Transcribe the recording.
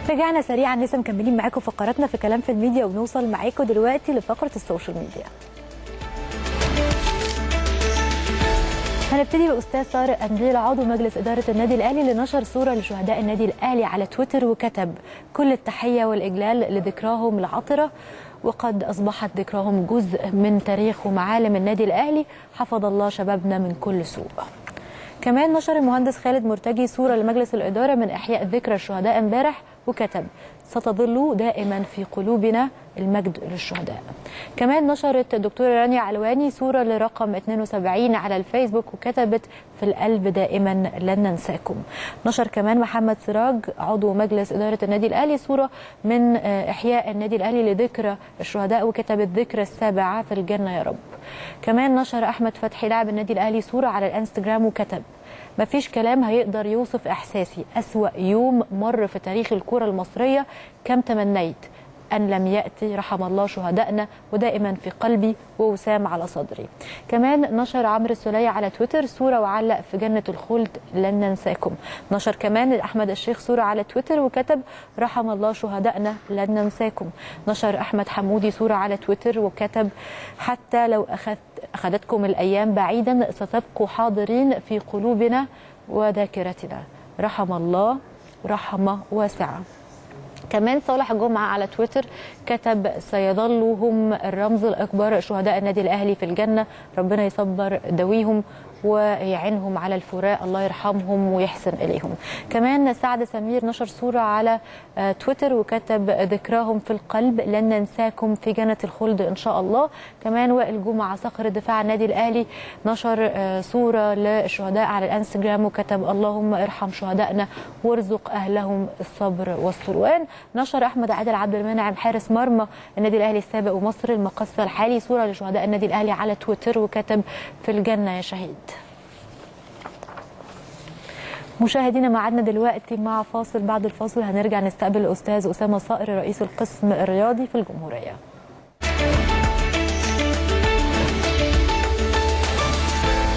رجعنا سريعا لسه مكملين معاكم فقراتنا في كلام في الميديا وبنوصل معاكم دلوقتي لفقره السوشيال ميديا هنبتدي باستاذ طارق قنديل عضو مجلس اداره النادي الاهلي اللي نشر صوره لشهداء النادي الاهلي على تويتر وكتب كل التحيه والاجلال لذكراهم العطره وقد اصبحت ذكراهم جزء من تاريخ ومعالم النادي الاهلي حفظ الله شبابنا من كل سوء كمان نشر المهندس خالد مرتجي صوره لمجلس الاداره من احياء ذكرى الشهداء امبارح وكتب ستظل دائما في قلوبنا المجد للشهداء كمان نشرت الدكتورة رانيا علواني صورة لرقم 72 على الفيسبوك وكتبت في القلب دائما لن ننساكم نشر كمان محمد سراج عضو مجلس إدارة النادي الأهلي صورة من إحياء النادي الأهلي لذكرى الشهداء وكتبت ذكرى السابعة في الجنة يا رب كمان نشر أحمد فتحي لاعب النادي الأهلي صورة على الانستجرام وكتب مفيش كلام هيقدر يوصف إحساسي أسوأ يوم مر في تاريخ الكرة المصرية كم تمنيت أن لم يأتي رحم الله شهدائنا ودائما في قلبي ووسام على صدري كمان نشر عمرو السولية على تويتر صورة وعلق في جنة الخلد لن ننساكم نشر كمان أحمد الشيخ صورة على تويتر وكتب رحم الله شهدائنا لن ننساكم نشر أحمد حمودي صورة على تويتر وكتب حتى لو أخذت أخذتكم الأيام بعيدا ستبقوا حاضرين في قلوبنا وذاكرتنا رحم الله رحمة واسعة كمان صالح جمعة على تويتر كتب سيظلوا هم الرمز الأكبر شهداء النادي الأهلي في الجنة ربنا يصبر دويهم ويعينهم على الفراق الله يرحمهم ويحسن إليهم كمان سعد سمير نشر صورة على تويتر وكتب ذكراهم في القلب لن ننساكم في جنة الخلد إن شاء الله كمان وائل جمعة صقر دفاع النادي الأهلي نشر صورة للشهداء على الانستجرام وكتب اللهم ارحم شهدائنا وارزق أهلهم الصبر والسلوان نشر أحمد عادل عبد المنعم حارس مرمى النادي الأهلي السابق ومصر المقصة الحالي صورة لشهداء النادي الأهلي على تويتر وكتب في الجنة يا شهيد مشاهدينا معادنا دلوقتي مع فاصل بعد الفاصل هنرجع نستقبل الاستاذ اسامه صقر رئيس القسم الرياضي في الجمهوريه